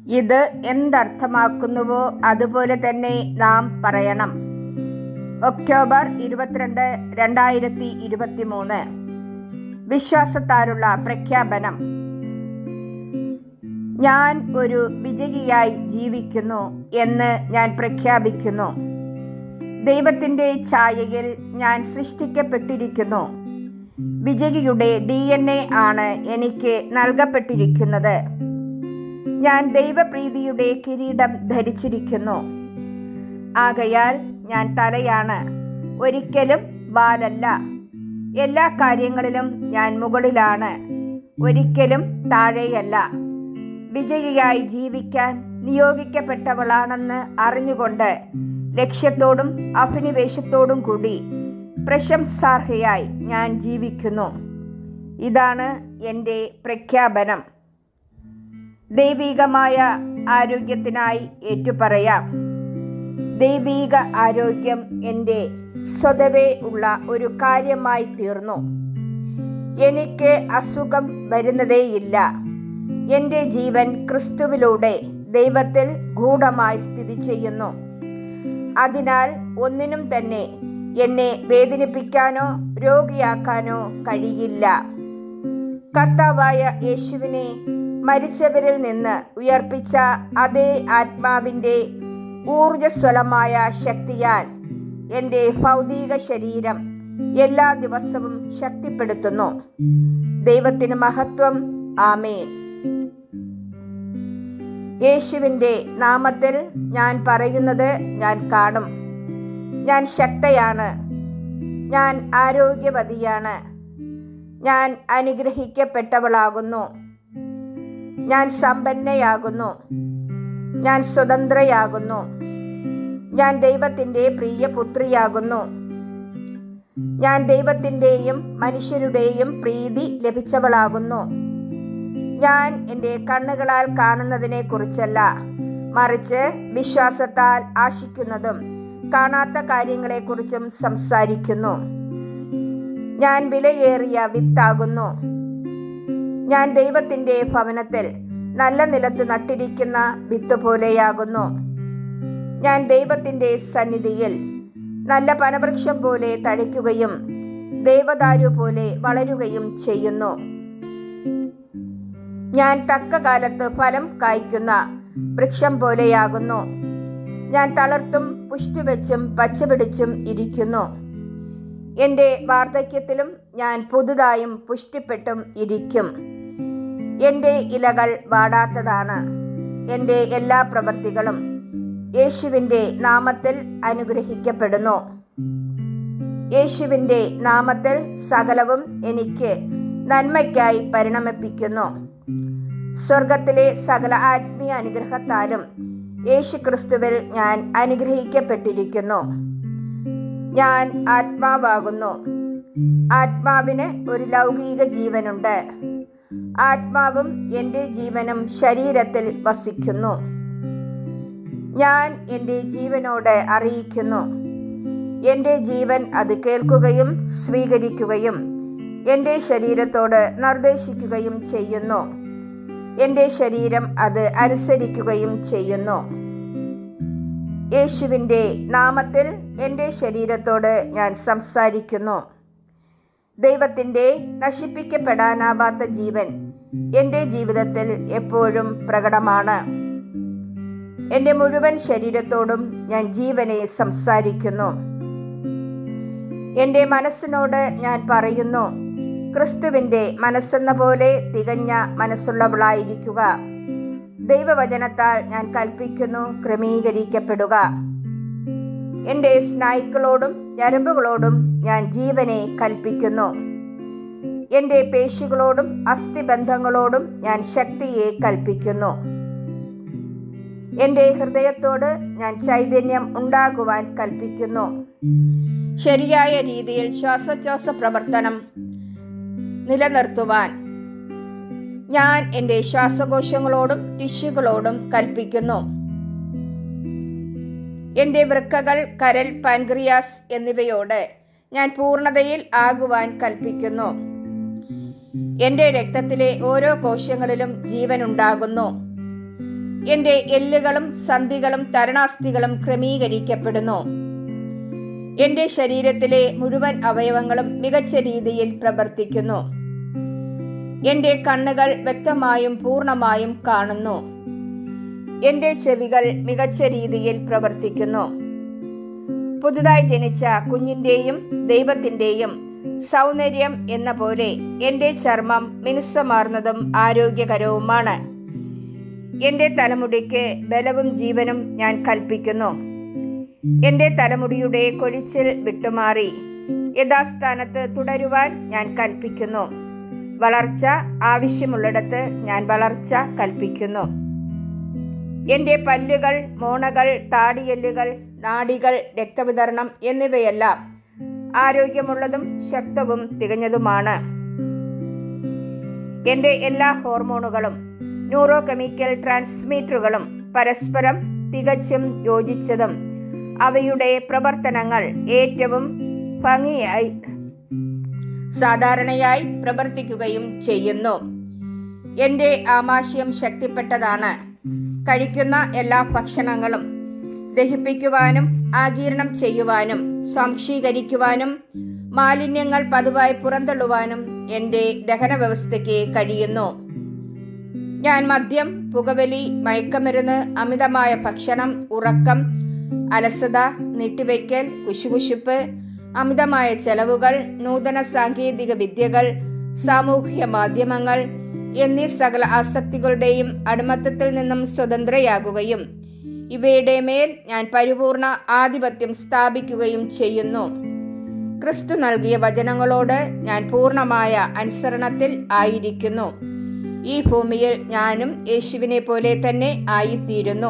ഇത് എന്തർത്ഥമാക്കുന്നുവോ അതുപോലെ തന്നെ നാം പറയണം ഒക്ടോബർ ഇരുപത്തിരണ്ട് രണ്ടായിരത്തി ഇരുപത്തി മൂന്ന് വിശ്വാസത്താലുള്ള പ്രഖ്യാപനം ഞാൻ ഒരു വിജയിയായി ജീവിക്കുന്നു എന്ന് ഞാൻ പ്രഖ്യാപിക്കുന്നു ദൈവത്തിൻ്റെ ഛായയിൽ ഞാൻ സൃഷ്ടിക്കപ്പെട്ടിരിക്കുന്നു വിജയിയുടെ ഡി എൻ എ ആണ് എനിക്ക് നൽകപ്പെട്ടിരിക്കുന്നത് ഞാൻ ദൈവപ്രീതിയുടെ കിരീടം ധരിച്ചിരിക്കുന്നു ആകയാൽ ഞാൻ തലയാണ് ഒരിക്കലും വാലല്ല എല്ലാ കാര്യങ്ങളിലും ഞാൻ മുകളിലാണ് ഒരിക്കലും താഴെയല്ല വിജയിയായി ജീവിക്കാൻ നിയോഗിക്കപ്പെട്ടവളാണെന്ന് അറിഞ്ഞുകൊണ്ട് ലക്ഷ്യത്തോടും അഭിനിവേശത്തോടും കൂടി പ്രശംസാർഹയായി ഞാൻ ജീവിക്കുന്നു ഇതാണ് എൻ്റെ പ്രഖ്യാപനം ദൈവികമായ ആരോഗ്യത്തിനായി ഏറ്റുപറയാം ദൈവീക ആരോഗ്യം എൻ്റെ സ്വതവേ ഉള്ള ഒരു കാര്യമായി തീർന്നു എനിക്ക് അസുഖം വരുന്നതേയില്ല എൻ്റെ ജീവൻ ക്രിസ്തുവിലൂടെ ദൈവത്തിൽ ഗൂഢമായി സ്ഥിതി ചെയ്യുന്നു അതിനാൽ ഒന്നിനും തന്നെ എന്നെ വേദനിപ്പിക്കാനോ രോഗിയാക്കാനോ കഴിയില്ല കർത്താവായ യേശുവിനെ മരിച്ചവരിൽ നിന്ന് ഉയർപ്പിച്ച അതേ ആത്മാവിൻ്റെ ഊർജസ്വലമായ ശക്തിയാൽ എൻ്റെ ഭൗതിക ശരീരം എല്ലാ ദിവസവും ശക്തിപ്പെടുത്തുന്നു ദൈവത്തിന് മഹത്വം ആമേൻ യേശുവിൻ്റെ നാമത്തിൽ ഞാൻ പറയുന്നത് ഞാൻ കാണും ഞാൻ ശക്തയാണ് ഞാൻ ആരോഗ്യവതിയാണ് ഞാൻ അനുഗ്രഹിക്കപ്പെട്ടവളാകുന്നു ഞാൻ സമ്പന്നയാകുന്നു ഞാൻ സ്വതന്ത്രയാകുന്നു ഞാൻ ദൈവത്തിൻ്റെ പ്രിയ പുത്രിയാകുന്നു ഞാൻ ദൈവത്തിൻ്റെയും മനുഷ്യരുടെയും പ്രീതി ലഭിച്ചവളാകുന്നു ഞാൻ എൻ്റെ കണ്ണുകളാൽ കാണുന്നതിനെ കുറിച്ചല്ല മറിച്ച് വിശ്വാസത്താൽ ആശിക്കുന്നതും കാണാത്ത കാര്യങ്ങളെക്കുറിച്ചും സംസാരിക്കുന്നു ഞാൻ വിലയേറിയ വിത്താകുന്നു ഞാൻ ദൈവത്തിൻ്റെ ഭവനത്തിൽ നല്ല നിലത്ത് നട്ടിരിക്കുന്ന വിത്ത് പോലെയാകുന്നു ഞാൻ ദൈവത്തിൻ്റെ സന്നിധിയിൽ നല്ല പനവൃക്ഷം പോലെ തഴയ്ക്കുകയും ദേവദാരു പോലെ വളരുകയും ചെയ്യുന്നു ഞാൻ തക്ക കാലത്ത് ഫലം കായ്ക്കുന്ന വൃക്ഷം പോലെയാകുന്നു ഞാൻ തളർത്തും പുഷ്ടിവെച്ചും പച്ചപിടിച്ചും ഇരിക്കുന്നു എൻ്റെ വാർദ്ധക്യത്തിലും ഞാൻ പുതുതായും പുഷ്ടിപ്പെട്ടും ഇരിക്കും എൻ്റെ ഇലകൾ വാടാത്തതാണ് എൻ്റെ എല്ലാ പ്രവൃത്തികളും യേശുവിൻ്റെ നാമത്തിൽ അനുഗ്രഹിക്കപ്പെടുന്നു യേശുവിൻ്റെ നാമത്തിൽ സകലവും എനിക്ക് നന്മയ്ക്കായി പരിണമിപ്പിക്കുന്നു സ്വർഗത്തിലെ സകല ആത്മീയ അനുഗ്രഹത്താലും യേശു ക്രിസ്തുവിൽ ഞാൻ അനുഗ്രഹിക്കപ്പെട്ടിരിക്കുന്നു ഞാൻ ആത്മാവാകുന്നു ആത്മാവിന് ഒരു ലൗകിക ജീവനുണ്ട് ആത്മാവും എൻ്റെ ജീവനും ശരീരത്തിൽ വസിക്കുന്നു ഞാൻ എൻ്റെ ജീവനോട് അറിയിക്കുന്നു എൻ്റെ ജീവൻ അത് കേൾക്കുകയും സ്വീകരിക്കുകയും എൻ്റെ ശരീരത്തോട് നിർദ്ദേശിക്കുകയും ചെയ്യുന്നു എൻ്റെ ശരീരം അത് അനുസരിക്കുകയും ചെയ്യുന്നു യേശുവിൻ്റെ നാമത്തിൽ എൻ്റെ ശരീരത്തോട് ഞാൻ സംസാരിക്കുന്നു ദൈവത്തിൻ്റെ നശിപ്പിക്കപ്പെടാനാവാത്ത ജീവൻ എൻ്റെ ജീവിതത്തിൽ എപ്പോഴും പ്രകടമാണ് എൻ്റെ മുഴുവൻ ശരീരത്തോടും ഞാൻ ജീവനെ സംസാരിക്കുന്നു എൻ്റെ മനസ്സിനോട് ഞാൻ പറയുന്നു ക്രിസ്തുവിൻ്റെ മനസ്സെന്ന പോലെ തികഞ്ഞ മനസ്സുള്ളവളായിരിക്കുക ദൈവവചനത്താൽ ഞാൻ കൽപ്പിക്കുന്നു ക്രമീകരിക്കപ്പെടുക എൻ്റെ സ്നായുക്കളോടും ഞരമ്പുകളോടും ഞാൻ ജീവനെ കൽപ്പിക്കുന്നു എൻ്റെ പേശികളോടും അസ്ഥിബന്ധങ്ങളോടും ഞാൻ ശക്തിയെ കൽപ്പിക്കുന്നു എൻ്റെ ഹൃദയത്തോട് ഞാൻ ചൈതന്യം ഉണ്ടാകുവാൻ കൽപ്പിക്കുന്നു ശരിയായ രീതിയിൽ ശ്വാസോച്ഛ്വാസ പ്രവർത്തനം നിലനിർത്തുവാൻ ഞാൻ എൻ്റെ ശ്വാസകോശങ്ങളോടും ടിഷ്യൂകളോടും കൽപ്പിക്കുന്നു എൻ്റെ വൃക്കകൾ കരൽ പാൻക്രിയാസ് എന്നിവയോട് ഞാൻ പൂർണ്ണതയിൽ ആകുവാൻ കൽപ്പിക്കുന്നു എൻ്റെ രക്തത്തിലെ ഓരോ കോശങ്ങളിലും ജീവൻ ഉണ്ടാകുന്നു എന്റെ എല്ലുകളും സന്ധികളും തരണാസ്ഥികളും ക്രമീകരിക്കപ്പെടുന്നു എന്റെ ശരീരത്തിലെ മുഴുവൻ അവയവങ്ങളും മികച്ച രീതിയിൽ പ്രവർത്തിക്കുന്നു എന്റെ കണ്ണുകൾ വ്യക്തമായും പൂർണ്ണമായും കാണുന്നു എന്റെ ചെവികൾ മികച്ച രീതിയിൽ പ്രവർത്തിക്കുന്നു പുതുതായി ജനിച്ച കുഞ്ഞിന്റെയും ദൈവത്തിന്റെയും സൗന്ദര്യം എന്ന പോലെ എന്റെ ചർമ്മം മിനുസമാർന്നതും ആരോഗ്യകരവുമാണ് എന്റെ തലമുടിക്ക് ബലവും ജീവനും ഞാൻ കൽപ്പിക്കുന്നു എന്റെ തലമുടിയുടെ കൊഴിച്ചിൽ വിട്ടുമാറി യഥാസ്ഥാനത്ത് തുടരുവാൻ ഞാൻ കൽപ്പിക്കുന്നു വളർച്ച ആവശ്യമുള്ളിടത്ത് ഞാൻ വളർച്ച കൽപ്പിക്കുന്നു എന്റെ പല്ലുകൾ മോണകൾ താടിയെല്ലുകൾ നാഡികൾ രക്തവിതരണം എന്നിവയെല്ലാം ആരോഗ്യമുള്ളതും ശക്തവും തികഞ്ഞതുമാണ് എന്റെ എല്ലാ ഹോർമോണുകളും ന്യൂറോ കെമിക്കൽ ട്രാൻസ്മീറ്ററുകളും പരസ്പരം തികച്ചും യോജിച്ചതും അവയുടെ പ്രവർത്തനങ്ങൾ ഏറ്റവും ഭംഗിയായി സാധാരണയായി പ്രവർത്തിക്കുകയും ചെയ്യുന്നു എന്റെ ആമാശയം ശക്തിപ്പെട്ടതാണ് കഴിക്കുന്ന എല്ലാ ഭക്ഷണങ്ങളും ദഹിപ്പിക്കുവാനും ആഗീരണം ചെയ്യുവാനും സംശീകരിക്കുവാനും മാലിന്യങ്ങൾ പതിവായി പുറന്തള്ളുവാനും എൻ്റെ ദഹന വ്യവസ്ഥയ്ക്ക് കഴിയുന്നു ഞാൻ മദ്യം പുകവലി മയക്കമരുന്ന് അമിതമായ ഭക്ഷണം ഉറക്കം അലസത നീട്ടിവയ്ക്കൽ കുശുകുശുപ്പ് അമിതമായ ചെലവുകൾ നൂതന സാങ്കേതിക വിദ്യകൾ സാമൂഹ്യ മാധ്യമങ്ങൾ എന്നീ സകല ആസക്തികളുടെയും അടിമത്തത്തിൽ നിന്നും സ്വതന്ത്രയാകുകയും ഇവയുടെ മേൽ ഞാൻ പരിപൂർണ ആധിപത്യം സ്ഥാപിക്കുകയും ചെയ്യുന്നു ക്രിസ്തു നൽകിയ വചനങ്ങളോട് ഞാൻ പൂർണ്ണമായ അനുസരണത്തിൽ ആയിരിക്കുന്നു ഈ ഭൂമിയിൽ ഞാനും യേശുവിനെ പോലെ തന്നെ ആയിത്തീരുന്നു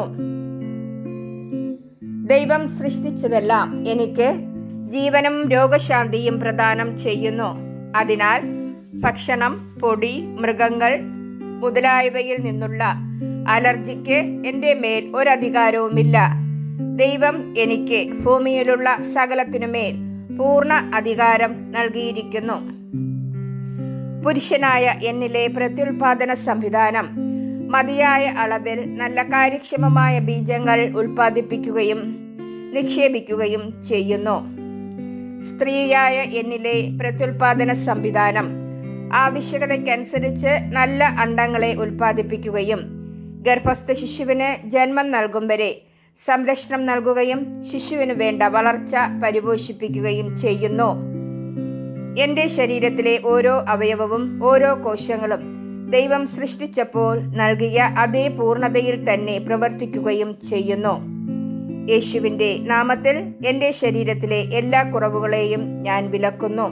ദൈവം സൃഷ്ടിച്ചതെല്ലാം എനിക്ക് ജീവനും രോഗശാന്തിയും പ്രദാനം ചെയ്യുന്നു അതിനാൽ ഭക്ഷണം പൊടി മൃഗങ്ങൾ മുതലായവയിൽ നിന്നുള്ള അലർജിക്ക് എൻ്റെ മേൽ ഒരധികാരവുമില്ല ദൈവം എനിക്ക് ഭൂമിയിലുള്ള സകലത്തിനുമേൽ പൂർണ്ണ അധികാരം നൽകിയിരിക്കുന്നു പുരുഷനായ എന്നിലെ പ്രത്യുൽപാദന സംവിധാനം മതിയായ അളവിൽ നല്ല കാര്യക്ഷമമായ ബീജങ്ങൾ ഉൽപ്പാദിപ്പിക്കുകയും നിക്ഷേപിക്കുകയും ചെയ്യുന്നു സ്ത്രീയായ എന്നിലെ പ്രത്യുൽപാദന സംവിധാനം ആവശ്യകതയ്ക്കനുസരിച്ച് നല്ല അണ്ടങ്ങളെ ഉൽപ്പാദിപ്പിക്കുകയും ഗർഭസ്ഥ ശിശുവിന് ജന്മം നൽകും വരെ സംരക്ഷണം നൽകുകയും ശിശുവിന് വേണ്ട വളർച്ച പരിപോഷിപ്പിക്കുകയും ചെയ്യുന്നു എന്റെ ശരീരത്തിലെ ഓരോ അവയവവും ഓരോ കോശങ്ങളും ദൈവം സൃഷ്ടിച്ചപ്പോൾ നൽകിയ അതേ പൂർണ്ണതയിൽ തന്നെ പ്രവർത്തിക്കുകയും ചെയ്യുന്നു യേശുവിന്റെ നാമത്തിൽ എന്റെ ശരീരത്തിലെ എല്ലാ കുറവുകളെയും ഞാൻ വിലക്കുന്നു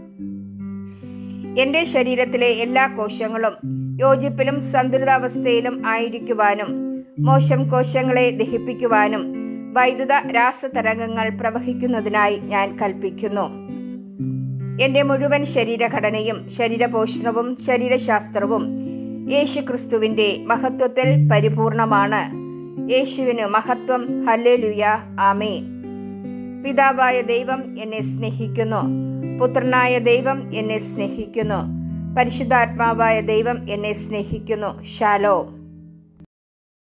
എന്റെ ശരീരത്തിലെ എല്ലാ കോശങ്ങളും യോജിപ്പിലും സന്തുലിതാവസ്ഥയിലും ആയിരിക്കുവാനും മോശം കോശങ്ങളെ ദഹിപ്പിക്കുവാനും വൈദ്യുത രാസതരംഗങ്ങൾ പ്രവഹിക്കുന്നതിനായി ഞാൻ കൽപ്പിക്കുന്നു എന്റെ മുഴുവൻ ശരീരഘടനയും ശരീരപോഷണവും ശരീരശാസ്ത്രവും യേശു ക്രിസ്തുവിന്റെ മഹത്വത്തിൽ പരിപൂർണമാണ് യേശുവിന് മഹത്വം ഹല്ലേലുയ ആമേ പിതാവായ ദൈവം എന്നെ സ്നേഹിക്കുന്നു പുത്രനായ ദൈവം എന്നെ സ്നേഹിക്കുന്നു പരിശുദ്ധാത്മാവായ ദൈവം എന്നെ സ്നേഹിക്കുന്നു ഷാലോ